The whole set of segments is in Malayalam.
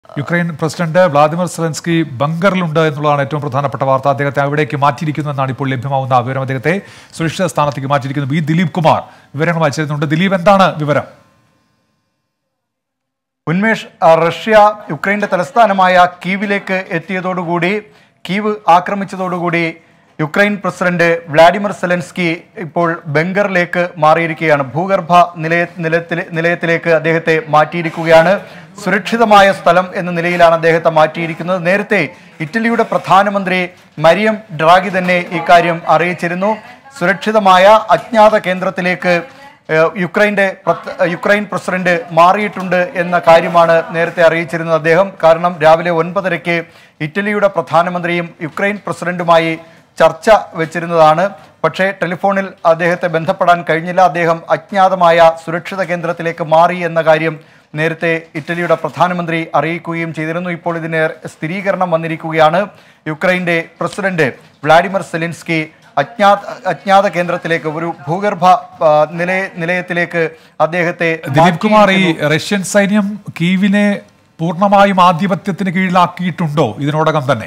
യുക്രൈൻ പ്രസിഡന്റ് വ്ളാദിമിർ സെലൻസ്കി ബങ്കറിലുണ്ട് എന്നുള്ളതാണ് ഏറ്റവും പ്രധാനപ്പെട്ട വാർത്ത അദ്ദേഹത്തെ അവിടേക്ക് മാറ്റിയിരിക്കുന്നു എന്നാണ് ഇപ്പോൾ ലഭ്യമാവുന്ന വിവരം അദ്ദേഹത്തെ സുരക്ഷിത സ്ഥാനത്തേക്ക് മാറ്റിയിരിക്കുന്നു വി ദിലീപ് കുമാർ വിവരങ്ങൾ വായിച്ചിരുന്നുണ്ട് ദിലീപ് എന്താണ് വിവരം ഉന്മേഷ് ആ, റഷ്യ യുക്രൈന്റെ തലസ്ഥാനമായ കീവിലേക്ക് എത്തിയതോടുകൂടി കീവ് ആക്രമിച്ചതോടുകൂടി യുക്രൈൻ പ്രസിഡന്റ് വ്ളാഡിമിർ സെലൻസ്കി ഇപ്പോൾ ബംഗറിലേക്ക് മാറിയിരിക്കുകയാണ് ഭൂഗർഭ നിലയ നിലത്തിൽ നിലയത്തിലേക്ക് അദ്ദേഹത്തെ മാറ്റിയിരിക്കുകയാണ് സുരക്ഷിതമായ സ്ഥലം എന്ന നിലയിലാണ് അദ്ദേഹത്തെ മാറ്റിയിരിക്കുന്നത് നേരത്തെ ഇറ്റലിയുടെ പ്രധാനമന്ത്രി മരിയം ഡ്രാഗി തന്നെ ഇക്കാര്യം അറിയിച്ചിരുന്നു സുരക്ഷിതമായ അജ്ഞാത കേന്ദ്രത്തിലേക്ക് ഏഹ് യുക്രൈന്റെ പ്രത്ത- യുക്രൈൻ പ്രസിഡന്റ് മാറിയിട്ടുണ്ട് എന്ന കാര്യമാണ് നേരത്തെ അറിയിച്ചിരുന്നത് അദ്ദേഹം കാരണം രാവിലെ ഒൻപതരയ്ക്ക് ഇറ്റലിയുടെ പ്രധാനമന്ത്രിയും യുക്രൈൻ പ്രസിഡന്റുമായി ചർച്ച വെച്ചിരുന്നതാണ് പക്ഷേ ടെലിഫോണിൽ അദ്ദേഹത്തെ ബന്ധപ്പെടാൻ കഴിഞ്ഞില്ല അദ്ദേഹം അജ്ഞാതമായ സുരക്ഷിത കേന്ദ്രത്തിലേക്ക് മാറി എന്ന കാര്യം നേരത്തെ ഇറ്റലിയുടെ പ്രധാനമന്ത്രി അറിയിക്കുകയും ചെയ്തിരുന്നു ഇപ്പോൾ ഇതിന് സ്ഥിരീകരണം വന്നിരിക്കുകയാണ് യുക്രൈന്റെ പ്രസിഡന്റ് വ്ളാഡിമിർ സെലിൻസ്കി അജ്ഞാത അജ്ഞാത കേന്ദ്രത്തിലേക്ക് ഒരു ഭൂഗർഭ ആ, നിലയ നിലയത്തിലേക്ക് അദ്ദേഹത്തെ ദിലീപ് കുമാർ ഈ മാറ്റിയിരിക്കുന്നു. റഷ്യൻ സൈന്യം കീവിനെ പൂർണ്ണമായും ആധിപത്യത്തിന് കീഴിലാക്കിയിട്ടുണ്ടോ ഇതിനോടകം തന്നെ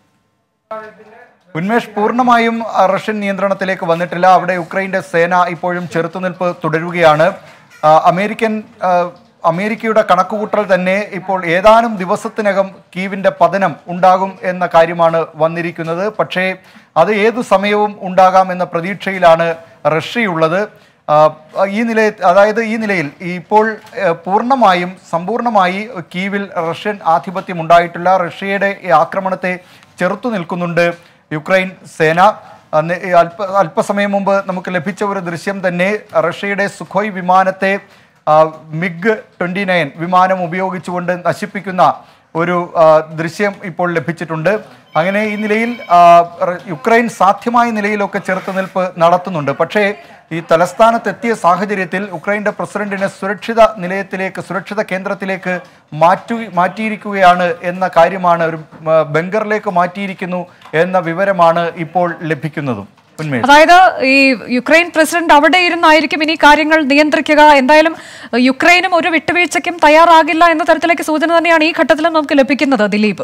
ഉന്മേഷ് പൂർണ്ണമായും ആ, റഷ്യൻ നിയന്ത്രണത്തിലേക്ക് വന്നിട്ടില്ല അവിടെ യുക്രൈന്റെ സേന ഇപ്പോഴും ചെറുത്തുനിൽപ്പ് തുടരുകയാണ് ആ, അമേരിക്കൻ ആ, അമേരിക്കയുടെ കണക്കുകൂട്ടൽ തന്നെ ഇപ്പോൾ ഏതാനും ദിവസത്തിനകം കീവിന്റെ പതനം ഉണ്ടാകും എന്ന കാര്യമാണ് വന്നിരിക്കുന്നത് പക്ഷേ അത് ഏതു സമയവും ഉണ്ടാകാം എന്ന പ്രതീക്ഷയിലാണ് റഷ്യയുള്ളത് ആ, ഈ നിലയിൽ അതായത് ഈ നിലയിൽ ഈ ഇപ്പോൾ ഏഹ്, പൂർണ്ണമായും സമ്പൂർണ്ണമായി കീവിൽ റഷ്യൻ ആധിപത്യം ഉണ്ടായിട്ടില്ല റഷ്യയുടെ ഈ ആക്രമണത്തെ ചെറുത്തു നിൽക്കുന്നുണ്ട് യുക്രൈൻ സേന അന്ന് ഈ അല്പ അല്പസമയം മുമ്പ് നമുക്ക് ലഭിച്ച ഒരു ദൃശ്യം തന്നെ റഷ്യയുടെ സുഖോയ് വിമാനത്തെ ആ, മിഗ് ട്വൻറ്റി നയൻ വിമാനം ഉപയോഗിച്ചുകൊണ്ട് നശിപ്പിക്കുന്ന ഒരു ആ, ദൃശ്യം ഇപ്പോൾ ലഭിച്ചിട്ടുണ്ട് അങ്ങനെ ഈ നിലയിൽ ആ, റ- യുക്രൈൻ സാധ്യമായ നിലയിലൊക്കെ ചെറുത്തുനിൽപ്പ് നടത്തുന്നുണ്ട് പക്ഷേ ഈ തലസ്ഥാനത്തെത്തിയ സാഹചര്യത്തിൽ യുക്രൈൻ്റെ പ്രസിഡന്റിനെ സുരക്ഷിത നിലയത്തിലേക്ക് സുരക്ഷിത കേന്ദ്രത്തിലേക്ക് മാറ്റു മാറ്റിയിരിക്കുകയാണ് എന്ന കാര്യമാണ് ഒരു ആ, ബങ്കറിലേക്ക് മാറ്റിയിരിക്കുന്നു എന്ന വിവരമാണ് ഇപ്പോൾ ലഭിക്കുന്നതും ഉന്മേഷ് അതായത് ഈ യുക്രൈൻ പ്രസിഡന്റ് അവിടെ ഇരുന്നായിരിക്കും ഇനി കാര്യങ്ങൾ നിയന്ത്രിക്കുക എന്തായാലും യുക്രൈനും ഒരു വിട്ടുവീഴ്ചയ്ക്കും തയ്യാറാകില്ല എന്ന തരത്തിലേക്ക് സൂചന തന്നെയാണ് ഈ ഘട്ടത്തിലും നമുക്ക് ലഭിക്കുന്നത് ദിലീപ്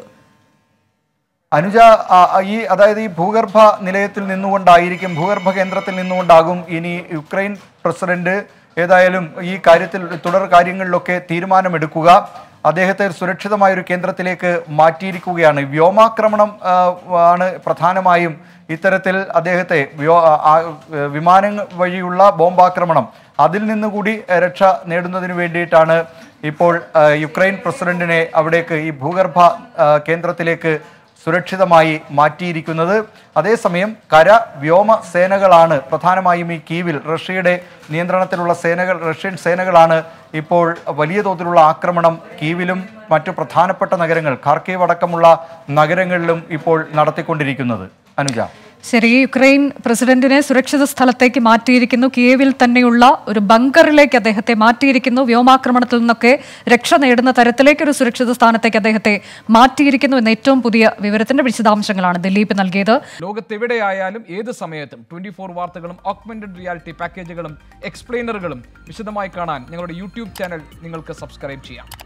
അനുജ ആ, ആ, ഈ അതായത് ഈ ഭൂഗർഭ നിലയത്തിൽ നിന്നുകൊണ്ടായിരിക്കും ഭൂഗർഭ കേന്ദ്രത്തിൽ നിന്നുകൊണ്ടാകും ഇനി യുക്രൈൻ പ്രസിഡന്റ് ഏതായാലും ഈ കാര്യത്തിൽ തുടർ കാര്യങ്ങളിലൊക്കെ തീരുമാനമെടുക്കുക അദ്ദേഹത്തെ സുരക്ഷിതമായ ഒരു കേന്ദ്രത്തിലേക്ക് മാറ്റിയിരിക്കുകയാണ് വ്യോമാക്രമണം ആ, ആണ് പ്രധാനമായും ഇത്തരത്തിൽ അദ്ദേഹത്തെ വ്യോ ആ, ആ, വിമാനം വഴിയുള്ള ബോംബാക്രമണം അതിൽ നിന്നുകൂടി രക്ഷ നേടുന്നതിന് വേണ്ടിയിട്ടാണ് ഇപ്പോൾ ആ, യുക്രൈൻ പ്രസിഡന്റിനെ അവിടേക്ക് ഈ ഭൂഗർഭ ആ, കേന്ദ്രത്തിലേക്ക് സുരക്ഷിതമായി മാറ്റിയിരിക്കുന്നത് അതേസമയം കര വ്യോമ സേനകളാണ് പ്രധാനമായും ഈ കീവിൽ റഷ്യയുടെ നിയന്ത്രണത്തിലുള്ള സേനകൾ റഷ്യൻ സേനകളാണ് ഇപ്പോൾ വലിയ തോതിലുള്ള ആക്രമണം കീവിലും മറ്റു പ്രധാനപ്പെട്ട നഗരങ്ങൾ ഖാർക്കീവ് അടക്കമുള്ള നഗരങ്ങളിലും ഇപ്പോൾ നടത്തിക്കൊണ്ടിരിക്കുന്നത് അനുജ ശരി യുക്രൈൻ പ്രസിഡന്റിനെ സുരക്ഷിത സ്ഥലത്തേക്ക് മാറ്റിയിരിക്കുന്നു കിയേവിൽ തന്നെയുള്ള ഒരു ബങ്കറിലേക്ക് അദ്ദേഹത്തെ മാറ്റിയിരിക്കുന്നു വ്യോമാക്രമണത്തിൽ നിന്നൊക്കെ രക്ഷ നേടുന്ന തരത്തിലേക്ക് ഒരു സുരക്ഷിത സ്ഥാനത്തേക്ക് അദ്ദേഹത്തെ മാറ്റിയിരിക്കുന്നു എന്ന ഏറ്റവും പുതിയ വിവരത്തിന്റെ വിശദാംശങ്ങളാണ് ദിലീപ് നൽകിയത് ലോകത്തെവിടെയായാലും ഏത് സമയത്തും ട്വന്റി ഫോർ വാർത്തകളും ഓഗ്മെന്റഡ് റിയാലിറ്റി പാക്കേജുകളും എക്സ്പ്ലെയിനറുകളും വിശദമായി കാണാൻ ഞങ്ങളുടെ യൂട്യൂബ് ചാനൽ നിങ്ങൾക്ക് സബ്സ്ക്രൈബ് ചെയ്യാം